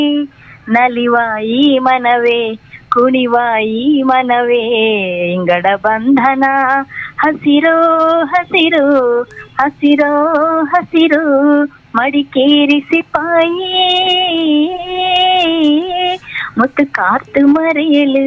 ನಲಿವ ಈ ಮನವೇ ಕುಣಿವ ಈ ಮನವೇ ಇಂಗಡ ಬಂಧನ ಹಸಿರೋ ಹಸಿರು ಹಸಿರೋ ಹಸಿರು ಮಡಿಕೇರಿ ಸಿಪಾಯಿ ಮುತ್ತು ಕಾತು ಮರೆಯಲು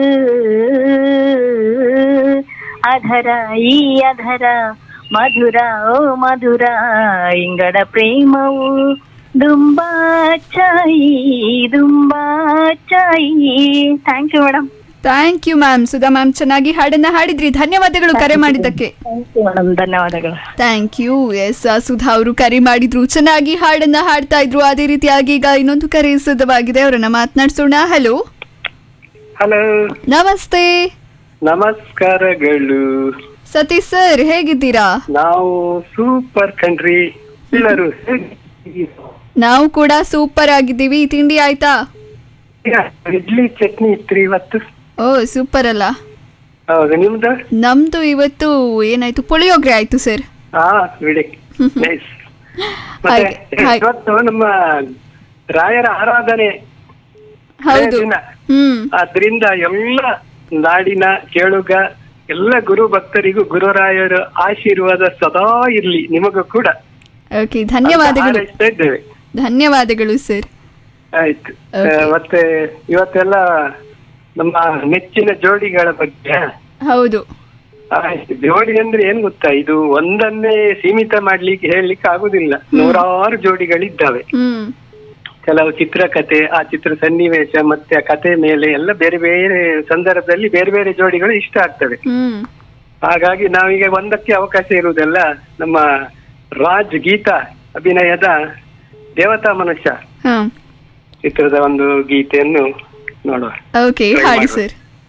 ಅಧರ ಈ ಅಧರ ಮಧುರ ಓ ಮಧುರ ಇಂಗಡ ಪ್ರೇಮವು ದುಂಬಾ ಚಾಯಿ ದುಂಬಾ ಚಾಯಿ thank you madam thank you ma'am Sudha ma'am ಚೆನ್ನಾಗಿ ಹಾಡನ್ನ ಹಾಡಿದ್ರಿ ಧನ್ಯವಾದಗಳು ಕರೆ ಮಾಡಿದ್ದಕ್ಕೆ ಥ್ಯಾಂಕ್ ಯು ಮೇಡಮ್ ಧನ್ಯವಾದಗಳು ಥ್ಯಾಂಕ್ ಯು ಎಸ್ ಸುಧಾ ಅವರು ಕರೆ ಮಾಡಿದ್ರು ಚೆನ್ನಾಗಿ ಹಾಡನ್ನ ಹಾಡ್ತಾ ಇದ್ರು ಅದೇ ರೀತಿಯಾಗಿ ಈಗ ಇನ್ನೊಂದು ಕರೆ ಸಿದ್ಧವಾಗಿದೆ ಅವರನ್ನ ಮಾತನಾಡ್ಸೋಣ ಹಲೋ ಹಲೋ ನಮಸ್ತೆ ನಮಸ್ಕಾರಗಳು ಸತೀಶ್ ಸರ್ ಹೇಗಿದ್ದೀರಾ ನಾವು ಸೂಪರ್ ಕಂಟ್ರಿ ಎಲ್ಲರೂ ನಾವು ಕೂಡ ಸೂಪರ್ ಆಗಿದ್ದೀವಿ ತಿಂಡಿ ಆಯ್ತಾ ಇಡ್ಲಿ ಚಟ್ನಿ ಇತ್ರಿ ಇವತ್ತು ಓ ಸೂಪರ್ ಅಲ್ಲ ಹೌದು ನಿಮ್ದು ನಮ್ದು ಇವತ್ತು ಏನಾಯ್ತು ಪುಳಿಯೋಗರೆ ಆಯ್ತು ಸರ್ ಹಾ ಬಿಡಿ ನೈಸ್ ಮತ್ತೆ ಹಾಗೆ, ಹಾಗೆ. ಇವತ್ತು ನಮ್ಮ ರಾಯರ ಆರಾಧನೆ ಹೌದು ದಿನ. ಹ್ಮ್ ಆದ್ರಿಂದ ಎಲ್ಲ ನಾಡಿನ ಕೇಳುಗ ಎಲ್ಲ ಗುರು ಭಕ್ತರಿಗೂ ಗುರುರಾಯರ ಆಶೀರ್ವಾದ ಸದಾ ಇರ್ಲಿ ನಿಮಗೂ ಕೂಡ ಓಕೆ ಅಂತ ಧನ್ಯವಾದಗಳು ಹಾರೈಸ್ತಾ ಇದ್ದೇವೆ ಧನ್ಯವಾದಗಳು ಸರ್ ಆಯ್ತು Okay. ಆ, ಮತ್ತೆ ಇವತ್ತೆಲ್ಲ ನಮ್ಮ ನೆಚ್ಚಿನ ಜೋಡಿಗಳ ಬಗ್ಗೆ ಹೌದು ಆಯ್ತು ಜೋಡಿ ಅಂದ್ರೆ ಏನ್ ಗೊತ್ತಾ ಇದು ಒಂದನ್ನೇ ಸೀಮಿತ ಮಾಡ್ಲಿಕ್ಕೆ ಹೇಳಲಿಕ್ಕೆ ಆಗುದಿಲ್ಲ ನೂರಾರು ಜೋಡಿಗಳಿದ್ದಾವೆ ಹ್ಮ್ ಕೆಲವು ಚಿತ್ರಕಥೆ ಆ ಚಿತ್ರ ಸನ್ನಿವೇಶ ಮತ್ತೆ ಆ ಕಥೆ ಮೇಲೆ ಎಲ್ಲ ಬೇರೆ ಬೇರೆ ಸಂದರ್ಭದಲ್ಲಿ ಬೇರೆ ಬೇರೆ ಜೋಡಿಗಳು ಇಷ್ಟ ಆಗ್ತವೆ ಹ್ಮ್ ಹಾಗಾಗಿ ನಾವೀಗ ಒಂದಕ್ಕೆ ಅವಕಾಶ ಇರುವುದೆಲ್ಲ ನಮ್ಮ ರಾಜ್ ಗೀತಾ ಅಭಿನಯದ ದೇವತಾ ಮನುಷ್ಯ ಹಾ ಚಿತ್ರದ ಒಂದು ಗೀತೆಯನ್ನು ನೋಡುವ ಓಕೆ Try ಹಾಡಿ ಮಾಡುವ. ಸರ್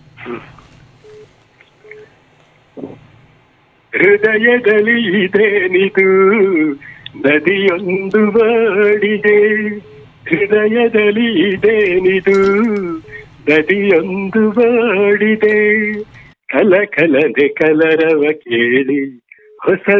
ಹೃದಯದಲ್ಲಿ ಇದೇನಿದು ನದಿಯೊಂದು ಮಾಡಿದೆ ಹೃದಯದಲ್ಲಿ ಇದೇನಿದು ನದಿಯೊಂದು ಮಾಡಿದೆ ಕಲ ಕಲದೆ ಕಲರವ ಕೇಳಿ ಹೊಸ